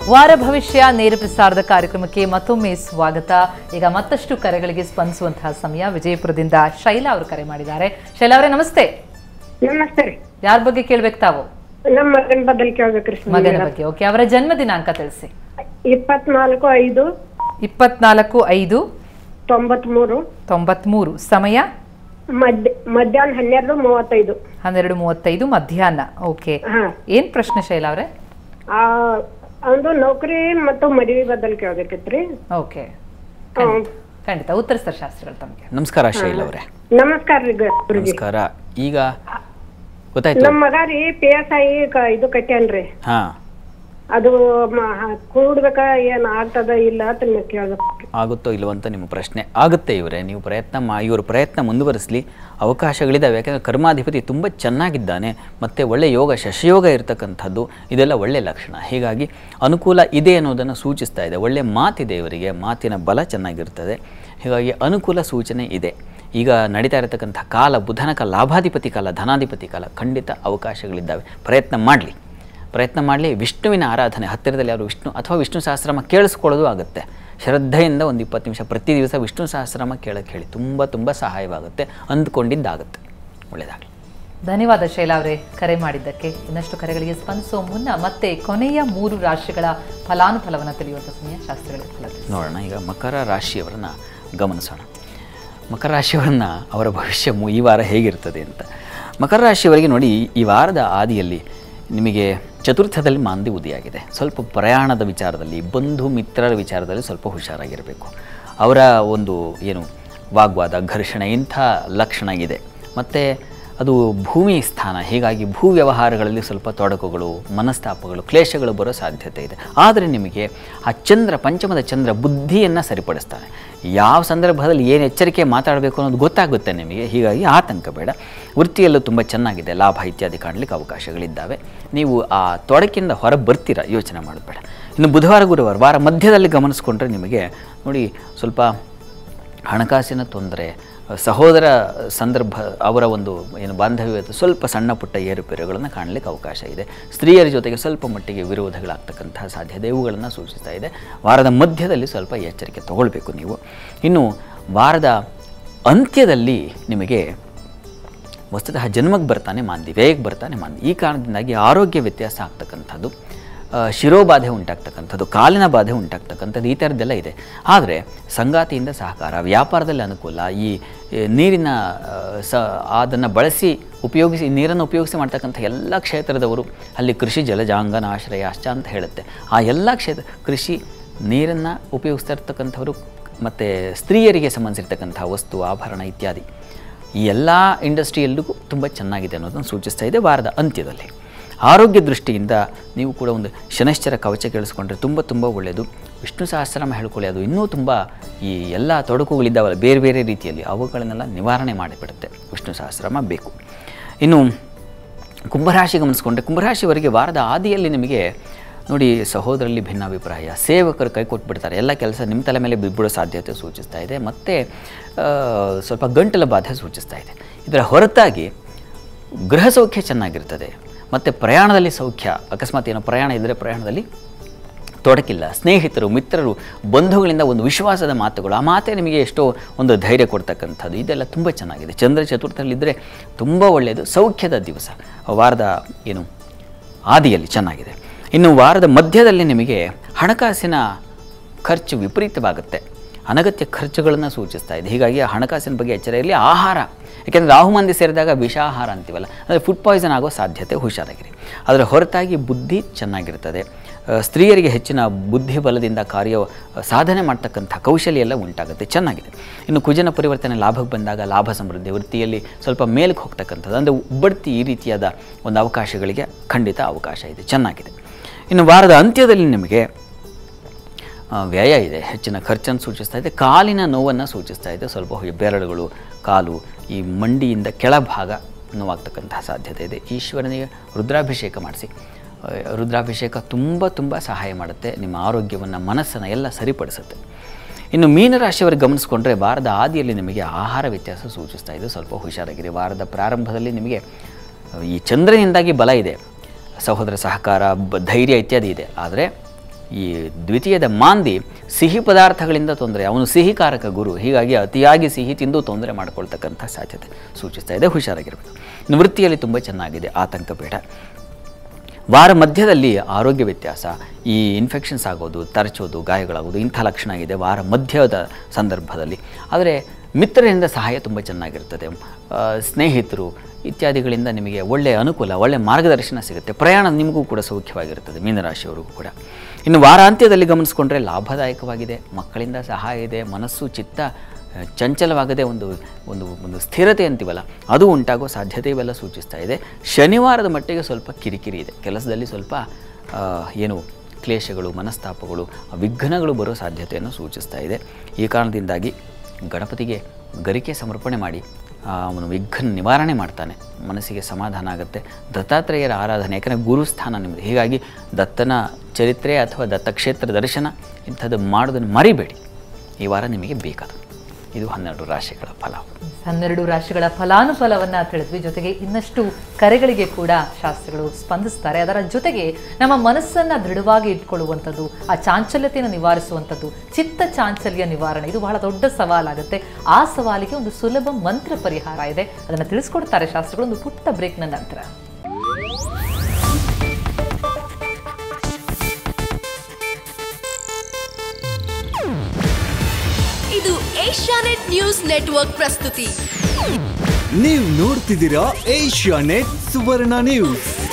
ವಾರ ಭವಿಷ್ಯ ನೇರ ಪ್ರಸಾರದ ಕಾರ್ಯಕ್ರಮಕ್ಕೆ ಮತ್ತೊಮ್ಮೆ ಸ್ವಾಗತ ಈಗ ಮತ್ತಷ್ಟು ಕರೆಗಳಿಗೆ ಸ್ಪಂದಿಸುವಂತಹ ಸಮಯ ವಿಜಯಪುರದಿಂದ ಶೈಲಾ ಅವರು ಕರೆ ಮಾಡಿದ್ದಾರೆ ಶೈಲಾ ಅವರೇ ನಮಸ್ತೆ ನಮಸ್ತೆ ರೀ ಯಾರ ಬಗ್ಗೆ ಕೇಳ್ಬೇಕು ತಾವು ನಮ್ಮ ಮಗನ ಬದಲ್ ಕೇಳ್ಬೇಕ್ರಿ ಮಗನ ಬಗ್ಗೆ ಓಕೆ ಅವರ ಜನ್ಮ ದಿನಾಂಕ ತಿಳಿಸಿ ಇಪ್ಪತ್ನಾಲ್ಕು ಐದು ಇಪ್ಪತ್ನಾಲ್ಕು ಐದು ತೊಂಬತ್ಮೂರು ತೊಂಬತ್ಮೂರು ಸಮಯ ಮಧ್ಯ ಮಧ್ಯಾಹ್ನ ಹನ್ನೆರಡು ಮೂವತ್ತೈದು ಹನ್ನೆರಡು ಮೂವತ್ತೈದು ಮಧ್ಯಾಹ್ನ ಓಕೆ ಹಾ ಏನ್ ಪ್ರಶ್ನೆ ಶೈಲಾ ಅವರೇ ಆ ಒಂದು ನೌಕರಿ ಮತ್ತು ಮದುವೆ ಬದಲ್ ಕೇಳ್ಬೇಕಿತ್ರಿ ಓಕೆ ಹ್ಮ್. ಖಂಡಿತ ಉತ್ತರಿಸ್ತಾರೆ ಶಾಸ್ತ್ರಿಗಳು ತಮಗೆ ನಮಸ್ಕಾರ ಶೈಲ್ ಅವರೇ ನಮಸ್ಕಾರ ರೀ ಗ- ಗುರುಜಿ ನಮಸ್ಕಾರ ಈಗ ಗೊತ್ತಾಯ್ತು ನಮ್ಮ ಮಗ ರೀ ಪಿ ಎಸ್ ಐ ಇದು ಕಟ್ಯಾನ್ರಿ ಹಾ ಅದು ಮ- ಹ- ಕೂಡ್ಬೇಕ ಏನ್ ಆಗ್ತದ ಇಲ್ಲ ಅಂತ ನೀವು ಕೇಳ್ಬೇಕು ಆಗುತ್ತೋ ಇಲ್ವೋ ಅಂತ ನಿಮ್ಮ ಪ್ರಶ್ನೆ ಆಗುತ್ತೆ ಇವರೇ ನೀವು ಪ್ರಯತ್ನ ಮಾ ಇವರು ಪ್ರಯತ್ನ ಮುಂದುವರಿಸಲಿ ಅವಕಾಶಗಳಿದ್ದಾವೆ ಯಾಕಂದರೆ ಕರ್ಮಾಧಿಪತಿ ತುಂಬ ಚೆನ್ನಾಗಿದ್ದಾನೆ ಮತ್ತು ಒಳ್ಳೆಯ ಯೋಗ ಶಶಯೋಗ ಇರತಕ್ಕಂಥದ್ದು ಇದೆಲ್ಲ ಒಳ್ಳೆಯ ಲಕ್ಷಣ ಹೀಗಾಗಿ ಅನುಕೂಲ ಇದೆ ಅನ್ನೋದನ್ನು ಸೂಚಿಸ್ತಾ ಇದೆ ಒಳ್ಳೆಯ ಮಾತಿದೆ ಇವರಿಗೆ ಮಾತಿನ ಬಲ ಚೆನ್ನಾಗಿರ್ತದೆ ಹೀಗಾಗಿ ಅನುಕೂಲ ಸೂಚನೆ ಇದೆ ಈಗ ನಡೀತಾ ಇರತಕ್ಕಂಥ ಕಾಲ ಬುಧನ ಕಾಲ ಲಾಭಾಧಿಪತಿ ಕಾಲ ಧನಾಧಿಪತಿ ಕಾಲ ಖಂಡಿತ ಅವಕಾಶಗಳಿದ್ದಾವೆ ಪ್ರಯತ್ನ ಮಾಡಲಿ ಪ್ರಯತ್ನ ಮಾಡಲಿ ವಿಷ್ಣುವಿನ ಆರಾಧನೆ ಹತ್ತಿರದಲ್ಲಿ ಯಾರು ವಿಷ್ಣು ಅಥವಾ ವಿಷ್ಣು ಸಹಸ್ರನಾಮ ಕೇಳಿಸ್ಕೊಳ್ಳೋದು ಆಗುತ್ತೆ ಶ್ರದ್ಧೆಯಿಂದ ಒಂದು ಇಪ್ಪತ್ತು ನಿಮಿಷ ಪ್ರತಿ ದಿವಸ ವಿಷ್ಣು ಸಹಸ್ರನಾಮ ಕೇಳಕ್ಕೆ ಹೇಳಿ ತುಂಬ ತುಂಬ ಸಹಾಯವಾಗುತ್ತೆ ಅಂದ್ಕೊಂಡಿದ್ದಾಗುತ್ತೆ ಒಳ್ಳೆಯದಾಗಲಿ ಧನ್ಯವಾದ ಶೈಲಾ ಅವರೇ ಕರೆ ಮಾಡಿದ್ದಕ್ಕೆ ಇನ್ನಷ್ಟು ಕರೆಗಳಿಗೆ ಸ್ಪಂದಿಸುವ ಮುನ್ನ ಮತ್ತೆ ಕೊನೆಯ ಮೂರು ರಾಶಿಗಳ ಫಲಾನುಫಲವನ್ನು ತಿಳಿಯುವಂಥ ಸಮಯ ಶಾಸ್ತ್ರಗಳ ಫಲ ತಿಳಿಸಿ. ನೋಡೋಣ ಈಗ ಮಕರ ರಾಶಿಯವರನ್ನು ಗಮನಿಸೋಣ ಮಕರ ರಾಶಿಯವರನ್ನು ಅವರ ಭವಿಷ್ಯ ಮು- ಈ ವಾರ ಹೇಗಿರ್ತದೆ ಅಂತ ಮಕರ ರಾಶಿಯವರಿಗೆ ನೋಡಿ ಈ ವಾರದ ಆದಿಯಲ್ಲಿ ನಿಮಗೆ ಚತುರ್ಥದಲ್ಲಿ ಮಾಂದಿ ಉದಿಯಾಗಿದೆ ಸ್ವಲ್ಪ ಪ್ರಯಾಣದ ವಿಚಾರದಲ್ಲಿ ಬಂಧು ಮಿತ್ರರ ವಿಚಾರದಲ್ಲಿ ಸ್ವಲ್ಪ ಹುಷಾರಾಗಿರಬೇಕು ಅವರ ಒಂದು ಏನು ವಾಗ್ವಾದ ಘರ್ಷಣೆ ಇಂಥ ಲಕ್ಷಣ ಇದೆ ಮತ್ತು ಅದು ಭೂಮಿ ಸ್ಥಾನ ಹೀಗಾಗಿ ಭೂ ವ್ಯವಹಾರಗಳಲ್ಲಿ ಸ್ವಲ್ಪ ತೊಡಕುಗಳು ಮನಸ್ತಾಪಗಳು ಕ್ಲೇಶಗಳು ಬರೋ ಸಾಧ್ಯತೆ ಇದೆ ಆದರೆ ನಿಮಗೆ ಆ ಚಂದ್ರ ಪಂಚಮದ ಚಂದ್ರ ಬುದ್ಧಿಯನ್ನು ಸರಿಪಡಿಸ್ತಾನೆ ಯಾವ ಸಂದರ್ಭದಲ್ಲಿ ಏನು ಎಚ್ಚರಿಕೆ ಮಾತಾಡಬೇಕು ಅನ್ನೋದು ಗೊತ್ತಾಗುತ್ತೆ ನಿಮಗೆ ಹೀಗಾಗಿ ಆತಂಕ ಬೇಡ ವೃತ್ತಿಯಲ್ಲೂ ತುಂಬ ಚೆನ್ನಾಗಿದೆ ಲಾಭ ಇತ್ಯಾದಿ ಕಾಣಲಿಕ್ಕೆ ಅವಕಾಶಗಳಿದ್ದಾವೆ ನೀವು ಆ ತೊಡಕಿಂದ ಹೊರ ಬರ್ತೀರಾ ಯೋಚನೆ ಮಾಡಬೇಡ ಇನ್ನು ಬುಧವಾರ ಗುರುವಾರ ವಾರ ಮಧ್ಯದಲ್ಲಿ ಗಮನಿಸ್ಕೊಂಡ್ರೆ ನಿಮಗೆ ನೋಡಿ ಸ್ವಲ್ಪ ಹಣಕಾಸಿನ ತೊಂದರೆ ಸಹೋದರ ಸಂದರ್ಭ ಅವರ ಒಂದು ಏನು ಬಾಂಧವ್ಯದ ಸ್ವಲ್ಪ ಸಣ್ಣ ಪುಟ್ಟ ಏರುಪೇರುಗಳನ್ನು ಕಾಣಲಿಕ್ಕೆ ಅವಕಾಶ ಇದೆ ಸ್ತ್ರೀಯರ ಜೊತೆಗೆ ಸ್ವಲ್ಪ ಮಟ್ಟಿಗೆ ವಿರೋಧಗಳಾಗ್ತಕ್ಕಂತಹ ಸಾಧ್ಯತೆ ಇವುಗಳನ್ನು ಸೂಚಿಸ್ತಾ ಇದೆ ವಾರದ ಮಧ್ಯದಲ್ಲಿ ಸ್ವಲ್ಪ ಎಚ್ಚರಿಕೆ ತಗೊಳ್ಬೇಕು ನೀವು ಇನ್ನು ವಾರದ ಅಂತ್ಯದಲ್ಲಿ ನಿಮಗೆ ವಸ್ತುತಃ ಜನ್ಮಕ್ಕೆ ಬರ್ತಾನೆ ಮಾಂದಿ ವ್ಯಯಕ್ಕೆ ಬರ್ತಾನೆ ಮಾಂದಿ ಈ ಕಾರಣದಿಂದಾಗಿ ಆರೋಗ್ಯ ವ್ಯತ್ಯಾಸ ಆಗ್ತಕ್ಕಂಥದ್ದು ಆ, ಶಿರೋಬಾಧೆ ಉಂಟಾಗ್ತಕ್ಕಂಥದ್ದು ಕಾಲಿನ ಬಾಧೆ ಉಂಟಾಗ್ತಕ್ಕಂಥದ್ದು ಈ ಥರದ್ದೆಲ್ಲ ಇದೆ ಆದರೆ ಸಂಗಾತಿಯಿಂದ ಸಹಕಾರ ವ್ಯಾಪಾರದಲ್ಲಿ ಅನುಕೂಲ ಈ ಈ ನೀರಿನ ಆ, ಸ ಅದನ್ನು ಬಳಸಿ ಉಪಯೋಗಿಸಿ ನೀರನ್ನು ಉಪಯೋಗಿಸಿ ಮಾಡ್ತಕ್ಕಂಥ ಎಲ್ಲ ಕ್ಷೇತ್ರದವರು ಅಲ್ಲಿ ಕೃಷಿ ಜಲಜಾಂಗನ ಆಶ್ರಯ ಅಷ್ಟ ಅಂತ ಹೇಳುತ್ತೆ ಆ ಎಲ್ಲ ಕ್ಷೇತ್ರ ಕೃಷಿ ನೀರನ್ನು ಉಪಯೋಗಿಸ್ತಾ ಇರ್ತಕ್ಕಂಥವರು ಮತ್ತು ಸ್ತ್ರೀಯರಿಗೆ ಸಂಬಂಧಿಸಿರ್ತಕ್ಕಂಥ ವಸ್ತು ಆಭರಣ ಇತ್ಯಾದಿ ಈ ಎಲ್ಲ ಇಂಡಸ್ಟ್ರಿಯಲ್ಲೂ ತುಂಬ ಚೆನ್ನಾಗಿದೆ ಅನ್ನೋದನ್ನು ಸೂಚಿಸ್ತಾ ಇದೆ ವಾರದ ಅಂತ್ಯದಲ್ಲಿ ಆರೋಗ್ಯ ದೃಷ್ಟಿಯಿಂದ ನೀವು ಕೂಡ ಒಂದು ಶನಶ್ಚರ ಕವಚ ಕೇಳಿಸ್ಕೊಂಡ್ರೆ ತುಂಬ ತುಂಬ ಒಳ್ಳೆಯದು ವಿಷ್ಣು ಸಹಸ್ರನಾಮ ಹೇಳ್ಕೊಳ್ಳಿ ಅದು ಇನ್ನೂ ತುಂಬ ಈ ಎಲ್ಲ ತೊಡಕುಗಳಿದ್ದಾವಲ್ಲ ಬೇರೆ ಬೇರೆ ರೀತಿಯಲ್ಲಿ ಅವುಗಳನ್ನೆಲ್ಲ ನಿವಾರಣೆ ಮಾಡಿಬಿಡುತ್ತೆ ವಿಷ್ಣು ಸಹಸ್ರನಾಮ ಬೇಕು ಇನ್ನು ಕುಂಭರಾಶಿ ಗಮನಿಸ್ಕೊಂಡ್ರೆ ಕುಂಭರಾಶಿಯವರಿಗೆ ವಾರದ ಆದಿಯಲ್ಲಿ ನಿಮಗೆ ನೋಡಿ ಸಹೋದರಲ್ಲಿ ಭಿನ್ನಾಭಿಪ್ರಾಯ ಸೇವಕರು ಕೈ ಕೊಟ್ಬಿಡ್ತಾರೆ ಎಲ್ಲ ಕೆಲಸ ನಿಮ್ಮ ತಲೆ ಮೇಲೆ ಬಿದ್ಬಿಡೋ ಸಾಧ್ಯತೆ ಸೂಚಿಸ್ತಾ ಇದೆ ಮತ್ತು ಆ, ಸ್ವಲ್ಪ ಗಂಟಲ ಬಾಧೆ ಸೂಚಿಸ್ತಾ ಇದೆ ಇದರ ಹೊರತಾಗಿ ಗೃಹ ಸೌಖ್ಯ ಚೆನ್ನಾಗಿರ್ತದೆ ಮತ್ತು ಪ್ರಯಾಣದಲ್ಲಿ ಸೌಖ್ಯ ಅಕಸ್ಮಾತ್ ಏನೋ ಪ್ರಯಾಣ ಇದ್ದರೆ ಪ್ರಯಾಣದಲ್ಲಿ ತೊಡಕಿಲ್ಲ ಸ್ನೇಹಿತರು ಮಿತ್ರರು ಬಂಧುಗಳಿಂದ ಒಂದು ವಿಶ್ವಾಸದ ಮಾತುಗಳು ಆ ಮಾತೇ ನಿಮಗೆ ಎಷ್ಟೋ ಒಂದು ಧೈರ್ಯ ಕೊಡ್ತಕ್ಕಂಥದ್ದು ಇದೆಲ್ಲ ತುಂಬ ಚೆನ್ನಾಗಿದೆ ಚಂದ್ರ ಚತುರ್ಥದಲ್ಲಿದ್ದರೆ ತುಂಬ ಒಳ್ಳೆಯದು ಸೌಖ್ಯದ ದಿವಸ ವಾರದ ಏನು ಆದಿಯಲ್ಲಿ ಚೆನ್ನಾಗಿದೆ ಇನ್ನು ವಾರದ ಮಧ್ಯದಲ್ಲಿ ನಿಮಗೆ ಹಣಕಾಸಿನ ಖರ್ಚು ವಿಪರೀತವಾಗುತ್ತೆ ಅನಗತ್ಯ ಖರ್ಚುಗಳನ್ನು ಸೂಚಿಸ್ತಾ ಇದೆ ಹೀಗಾಗಿ ಆ ಹಣಕಾಸಿನ ಬಗ್ಗೆ ಎಚ್ಚರ ಇರಲಿ ಆಹಾರ ಯಾಕೆಂದರೆ ರಾಹು ಮಂದಿ ಸೇರಿದಾಗ ವಿಷಾಹಾರ ಅಂತೀವಲ್ಲ ಅಂದರೆ ಫುಡ್ ಪಾಯ್ಸನ್ ಆಗೋ ಸಾಧ್ಯತೆ ಹುಷಾರಾಗಿರಿ ಅದರ ಹೊರತಾಗಿ ಬುದ್ಧಿ ಚೆನ್ನಾಗಿರ್ತದೆ ಆ, ಸ್ತ್ರೀಯರಿಗೆ ಹೆಚ್ಚಿನ ಬುದ್ಧಿ ಬಲದಿಂದ ಕಾರ್ಯ ಸಾಧನೆ ಮಾಡ್ತಕ್ಕಂಥ ಕೌಶಲ್ಯ ಎಲ್ಲ ಉಂಟಾಗುತ್ತೆ ಚೆನ್ನಾಗಿದೆ ಇನ್ನು ಕುಜನ ಪರಿವರ್ತನೆ ಲಾಭಕ್ಕೆ ಬಂದಾಗ ಲಾಭ ಸಮೃದ್ಧಿ ವೃತ್ತಿಯಲ್ಲಿ ಸ್ವಲ್ಪ ಮೇಲಕ್ಕೆ ಹೋಗ್ತಕ್ಕಂಥದ್ದು ಅಂದರೆ ಬಡ್ತಿ ಈ ರೀತಿಯಾದ ಒಂದು ಅವಕಾಶಗಳಿಗೆ ಖಂಡಿತ ಅವಕಾಶ ಇದೆ ಚೆನ್ನಾಗಿದೆ ಇನ್ನು ವಾರದ ಅಂತ್ಯದಲ್ಲಿ ನಿಮಗೆ ಆ, ವ್ಯಯ ಇದೆ ಹೆಚ್ಚಿನ ಖರ್ಚನ್ನು ಸೂಚಿಸ್ತಾ ಇದೆ ಕಾಲಿನ ನೋವನ್ನು ಸೂಚಿಸ್ತಾ ಇದೆ ಸ್ವಲ್ಪ ಹೊ- ಬೆರಳುಗಳು ಕಾಲು ಈ ಮಂಡಿಯಿಂದ ಕೆಳಭಾಗ ನೋವಾಗ್ತಕ್ಕಂತಹ ಸಾಧ್ಯತೆ ಇದೆ ಈಶ್ವರನಿಗೆ ರುದ್ರಾಭಿಷೇಕ ಮಾಡಿಸಿ ಆ, ರುದ್ರಾಭಿಷೇಕ ತುಂಬ ತುಂಬ ಸಹಾಯ ಮಾಡುತ್ತೆ ನಿಮ್ಮ ಆರೋಗ್ಯವನ್ನು ಮನಸ್ಸನ್ನು ಎಲ್ಲ ಸರಿಪಡಿಸುತ್ತೆ ಇನ್ನು ಮೀನರಾಶಿಯವರಿಗೆ ಗಮನಿಸ್ಕೊಂಡ್ರೆ ವಾರದ ಆದಿಯಲ್ಲಿ ನಿಮಗೆ ಆಹಾರ ವ್ಯತ್ಯಾಸ ಸೂಚಿಸ್ತಾ ಇದೆ ಸ್ವಲ್ಪ ಹುಷಾರಾಗಿರಿ ವಾರದ ಪ್ರಾರಂಭದಲ್ಲಿ ನಿಮಗೆ ಈ ಚಂದ್ರನಿಂದಾಗಿ ಬಲ ಇದೆ ಸಹೋದರ ಸಹಕಾರ ಬ ಧೈರ್ಯ ಇತ್ಯಾದಿ ಇದೆ ಆದರೆ ಈ ದ್ವಿತೀಯದ ಮಾಂದಿ ಸಿಹಿ ಪದಾರ್ಥಗಳಿಂದ ತೊಂದರೆ ಅವನು ಸಿಹಿಕಾರಕ ಗುರು ಹೀಗಾಗಿ ಅತಿಯಾಗಿ ಸಿಹಿ ತಿಂದು ತೊಂದರೆ ಮಾಡ್ಕೊಳ್ತಕ್ಕಂಥ ಸಾಧ್ಯತೆ ಸೂಚಿಸ್ತಾ ಇದೆ ಹುಷಾರಾಗಿರಬೇಕು ಇನ್ನು ವೃತ್ತಿಯಲ್ಲಿ ತುಂಬ ಚೆನ್ನಾಗಿದೆ ಆತಂಕ ಬೇಡ ವಾರ ಮಧ್ಯದಲ್ಲಿ ಆರೋಗ್ಯ ವ್ಯತ್ಯಾಸ ಈ ಇನ್ಫೆಕ್ಷನ್ಸ್ ಆಗೋದು ತರಚೋದು ಗಾಯಗಳಾಗೋದು ಇಂಥ ಲಕ್ಷಣ ಇದೆ ವಾರ ಮಧ್ಯದ ಸಂದರ್ಭದಲ್ಲಿ ಆದರೆ ಮಿತ್ರರಿಂದ ಸಹಾಯ ತುಂಬ ಚೆನ್ನಾಗಿರ್ತದೆ ಆ, ಸ್ನೇಹಿತರು ಇತ್ಯಾದಿಗಳಿಂದ ನಿಮಗೆ ಒಳ್ಳೆಯ ಅನುಕೂಲ ಒಳ್ಳೆಯ ಮಾರ್ಗದರ್ಶನ ಸಿಗುತ್ತೆ ಪ್ರಯಾಣ ನಿಮಗೂ ಕೂಡ ಸೌಖ್ಯವಾಗಿರುತ್ತದೆ ಮೀನರಾಶಿಯವರಿಗೂ ಕೂಡ ಇನ್ನು ವಾರಾಂತ್ಯದಲ್ಲಿ ಗಮನಿಸ್ಕೊಂಡ್ರೆ ಲಾಭದಾಯಕವಾಗಿದೆ ಮಕ್ಕಳಿಂದ ಸಹಾಯ ಇದೆ ಮನಸ್ಸು ಚಿತ್ತ ಆ, ಚಂಚಲವಾಗದೆ ಒಂದು ಒಂದು ಒಂದು ಸ್ಥಿರತೆ ಅಂತೀವಲ್ಲ ಅದು ಉಂಟಾಗೋ ಸಾಧ್ಯತೆ ಇವೆಲ್ಲ ಸೂಚಿಸ್ತಾ ಇದೆ ಶನಿವಾರದ ಮಟ್ಟಿಗೆ ಸ್ವಲ್ಪ ಕಿರಿಕಿರಿ ಇದೆ ಕೆಲಸದಲ್ಲಿ ಸ್ವಲ್ಪ ಆ, ಏನು ಕ್ಲೇಶಗಳು ಮನಸ್ತಾಪಗಳು ವಿಘ್ನಗಳು ಬರೋ ಸಾಧ್ಯತೆಯನ್ನು ಸೂಚಿಸ್ತಾ ಇದೆ ಈ ಕಾರಣದಿಂದಾಗಿ ಗಣಪತಿಗೆ ಗರಿಕೆ ಸಮರ್ಪಣೆ ಮಾಡಿ ಆ, ಅವನು ವಿಘ್ನ ನಿವಾರಣೆ ಮಾಡ್ತಾನೆ ಮನಸ್ಸಿಗೆ ಸಮಾಧಾನ ಆಗುತ್ತೆ ದತ್ತಾತ್ರೇಯರ ಆರಾಧನೆ ಯಾಕಂದರೆ ಗುರುಸ್ಥಾನ ನಿಮ್ಮದು ಹೀಗಾಗಿ ದತ್ತನ ಚರಿತ್ರೆ ಅಥವಾ ದತ್ತಕ್ಷೇತ್ರ ದರ್ಶನ ಇಂಥದ್ದು ಮಾಡೋದನ್ನು ಮರಿಬೇಡಿ ಈ ವಾರ ನಿಮಗೆ ಬೇಕಾದ ಇದು ಹನ್ನೆರಡು ರಾಶಿಗಳ ಫಲ ಹನ್ನೆರಡು ರಾಶಿಗಳ ಫಲಾನುಫಲವನ್ನ ತಿಳಿದ್ವಿ ಜೊತೆಗೆ ಇನ್ನಷ್ಟು ಕರೆಗಳಿಗೆ ಕೂಡ ಶಾಸ್ತ್ರಗಳು ಸ್ಪಂದಿಸ್ತಾರೆ ಅದರ ಜೊತೆಗೆ ನಮ್ಮ ಮನಸ್ಸನ್ನ ದೃಢವಾಗಿ ಇಟ್ಕೊಳ್ಳುವಂಥದ್ದು ಆ ಚಾಂಚಲ್ಯತೆಯನ್ನು ನಿವಾರಿಸುವಂಥದ್ದು ಚಿತ್ತ ಚಾಂಚಲ್ಯ ನಿವಾರಣೆ ಇದು ಬಹಳ ದೊಡ್ಡ ಸವಾಲಾಗುತ್ತೆ ಆ ಸವಾಲಿಗೆ ಒಂದು ಸುಲಭ ಮಂತ್ರ ಪರಿಹಾರ ಇದೆ ಅದನ್ನು ತಿಳಿಸ್ಕೊಡ್ತಾರೆ ಶಾಸ್ತ್ರಗಳು ಒಂದು ಪುಟ್ಟ ಬ್ರೇಕ್ನ ನಂತರ ಇದು ಏಷ್ಯಾನೆಟ್ ನ್ಯೂಸ್ ನೆಟ್ವರ್ಕ್ ಪ್ರಸ್ತುತಿ ನೀವು ನೋಡ್ತಿದ್ದೀರಾ ಏಷ್ಯಾ ನೆಟ್ ಸುವರ್ಣ ನ್ಯೂಸ್